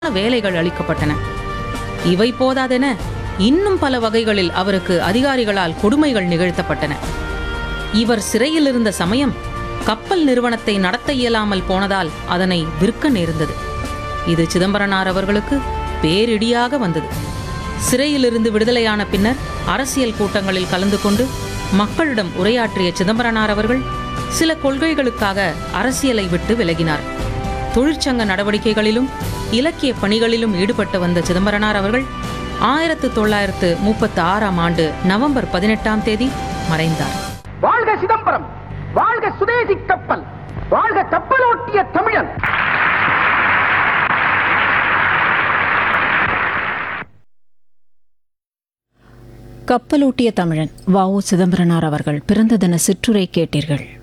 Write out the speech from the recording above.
வேலைகள் அளிக்கப்பட்டன இவை போதாதென இன்னும் பல வகைகளில் அவருக்கு அதிகாரிகளால் கொடுமைகள் நிகழ்த்தப்பட்டன இவர் சிறையில் இருந்த சமயம் கப்பல் நிறுவனத்தை நடத்த இயலாமல் போனதால் அதனை விற்க நேர்ந்தது இது சிதம்பரனார் அவர்களுக்கு பேரிடியாக வந்தது சிறையிலிருந்து விடுதலையான பின்னர் அரசியல் கூட்டங்களில் கலந்து கொண்டு மக்களிடம் உரையாற்றிய சிதம்பரனார் அவர்கள் சில கொள்கைகளுக்காக அரசியலை விட்டு விலகினார் தொழிற்சங்க நடவடிக்கைகளிலும் இலக்கிய பணிகளிலும் ஈடுபட்டு வந்த சிதம்பரனார் அவர்கள் ஆயிரத்து தொள்ளாயிரத்து முப்பத்து ஆறாம் ஆண்டு நவம்பர் பதினெட்டாம் தேதி மறைந்தார் வாழ்க சிதம்பரம் வாழ்க சுதேசி கப்பல் வாழ்க கப்பலோட்டிய தமிழன் கப்பலோட்டிய தமிழன் வ உ சிதம்பரனார் அவர்கள் பிறந்த தின சிற்றுரை கேட்டீர்கள்